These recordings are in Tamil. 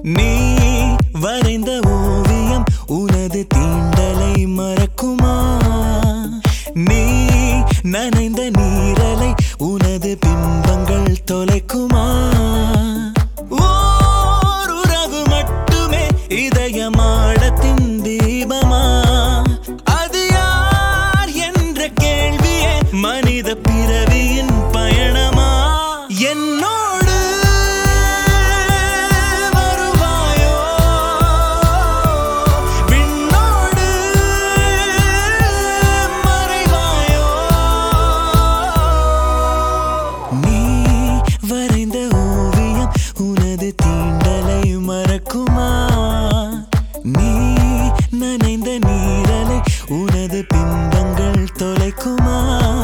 நீ வரைந்த ஓவியம் உனது தீண்டலை மறக்குமா நீ நனைந்த நீரலை உனது பிம்பங்கள் தொலைக்குமா ஓர் உறவு மட்டுமே இதயமாடத்தின் தீபமா அது யார் என்ற கேள்வியே மனித பிறவியின் பயணமா என்னோடு வருவாயோ விண்ணோடு மறைவாயோ நீ வரைந்த ஓவியம் உனது தீண்டலை மறக்குமா நீ நனைந்த நீரலை உனது பிம்பங்கள் தொலைக்குமா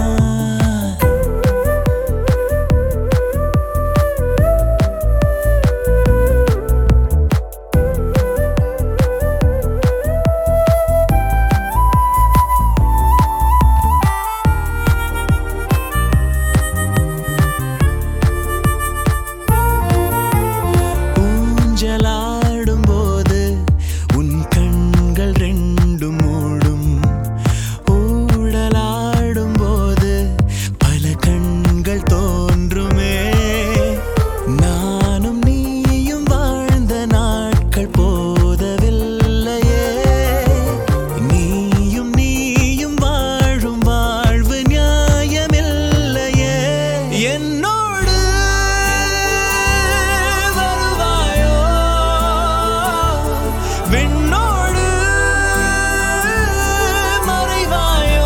ஊஞ்சலாடும் போது உன் கண்கள் ரெண்டும் மூடும் ஊடலாடும் போது பல கண்கள் தோன்றுமே நானும் நீயும் வாழ்ந்த நாட்கள் போதவில்லையே நீயும் நீயும் வாழும் வாழ்வு நியாயமில்லையே என்னோடு வருவாயோ விண்ணோடு மறைவாயோ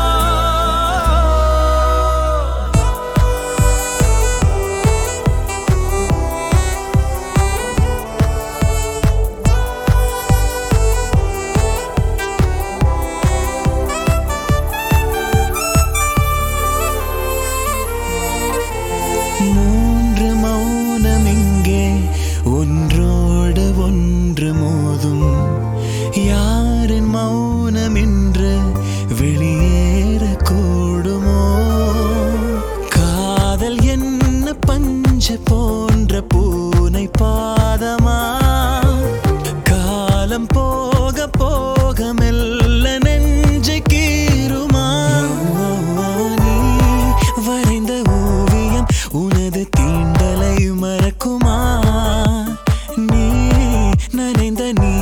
மூன்று மௌனம் இங்கே ஒன்றோடு ஒன்று மோதும் யாரின் மௌனம் இன்று வெளியேற கூடுமோ காதல் என்ன பஞ்சு போன்ற பூனை பாதமா காலம் போக போக மெல்ல நெஞ்சை கீறுமா நீ வரைந்த ஓவியம் உனது தீண்டலை மறக்குமா நீ நனைந்த நீ